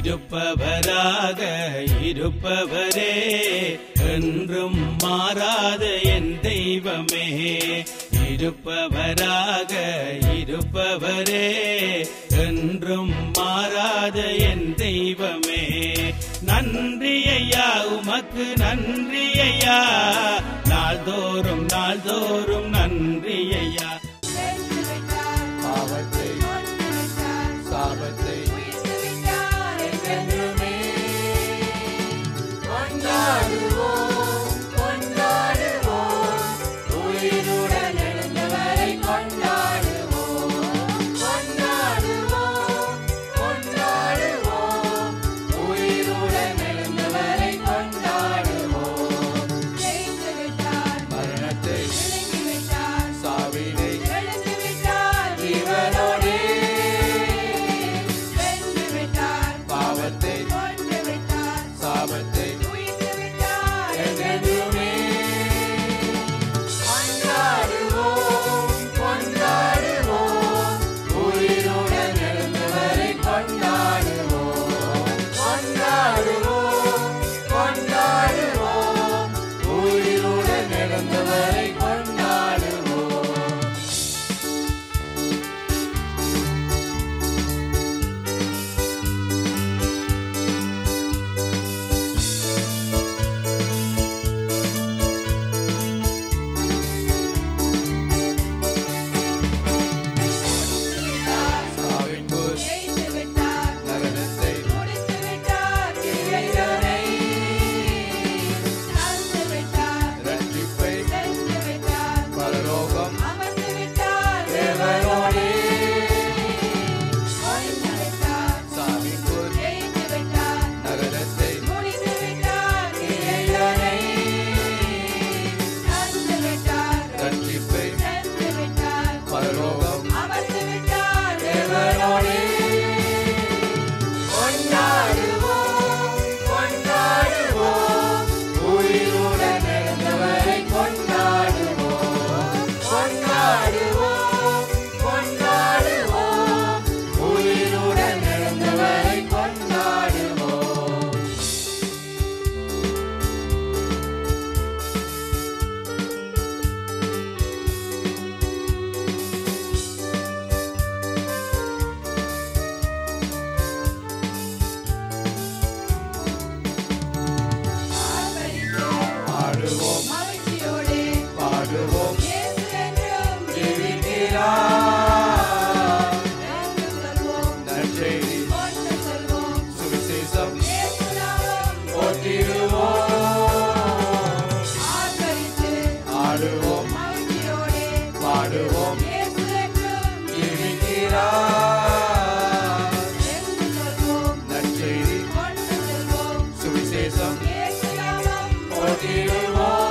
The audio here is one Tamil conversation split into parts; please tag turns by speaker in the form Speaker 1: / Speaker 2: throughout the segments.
Speaker 1: இருப்பவராக இருப்பவரே என்றும் மாறாத என் தெய்வமே இருப்பவராக இருப்பவரே என்றும் மாறாத என் தெய்வமே நன்றி ஐயா உமக்கு நன்றி ஐயா நாள்தோறும் நாள்தோறும் நன்றி ஐயா
Speaker 2: பாவத்தை சாபத்தை என்றுமே கொண்டாடுவோம் கொண்டாடுவோம் உயிருடன் எழுந்தவரை கொண்டாடுவோம் கொண்டாடுவோம் கொண்டாடுவோம் உயிருடன் எழுந்தவரை கொண்டாடுவோம் மரணத்தை சாவினை ஜீவனோடே பாவத்தை சாபத்தை என்றென்றுமே கொண்டாடுவோம் கொண்டாடுவோம் உயிருடன் எழுந்தவரை கொண்டாடுவோம் கொண்டாடுவோம் கொண்டாடுவோம் உயிருடன் எழுந்தவரை கொண்டாடுவோம் சாவின் போர் நரகத்தை இறைவனை ரட்சிப்பை பரலோகம் தேவனோடே சாவின் போர் நரகத்தை இறைவனை ரட்சிப்பை பரலோகம் தேவனோடே கொண்டாடுவோம் கொண்டாடுவோம் உயிருடன் எழுந்தவரை கொண்டாடுவோம் கொண்டாடுவோம் கொண்டாடுவோம் உயிருடன் எழுந்தவரை கொண்டாடுவோம் பாடுவோம் பாடுவோம் ஜெயிக்கிறார் நற்செய்தி சுவிசேஷம் போற்றிடுவோம் ஆடுவோம் பாடுவோம் ஜெயிக்கிறார் நற்செய்தி சுவிசேஷம் போற்றிடுவோம்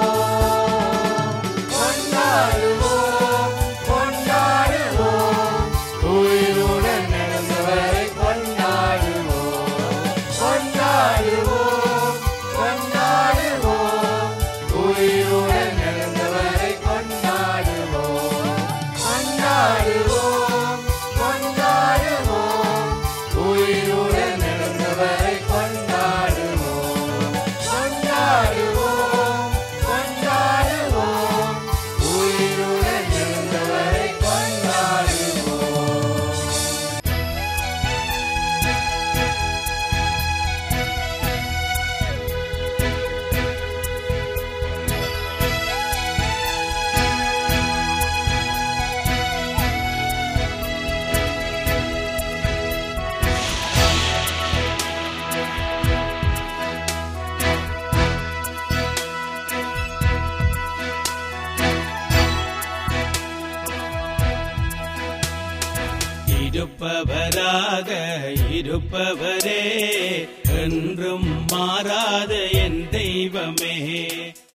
Speaker 2: கொண்டாடுவோம் கொண்டாடுவோம் உயிருடன் எழுந்தவரை கொண்டாடுவோம் கொண்டாடுவோம் கொண்டாடுவோம் உயிருடன் எழுந்தவரை கொண்டாடுவோம் கொண்டாடுவோம் கொண்டாடுவோம் உயிருடன் எழுந்தவரை கொண்டாடுவோம் கொண்டாடுவோம் கொண்டாடுவோம் உயிருடன் எழுந்தவரை கொண்டாடுவோம்
Speaker 1: இருப்பவராக இருப்பவரே என்றும் மாறாத என் தெய்வமே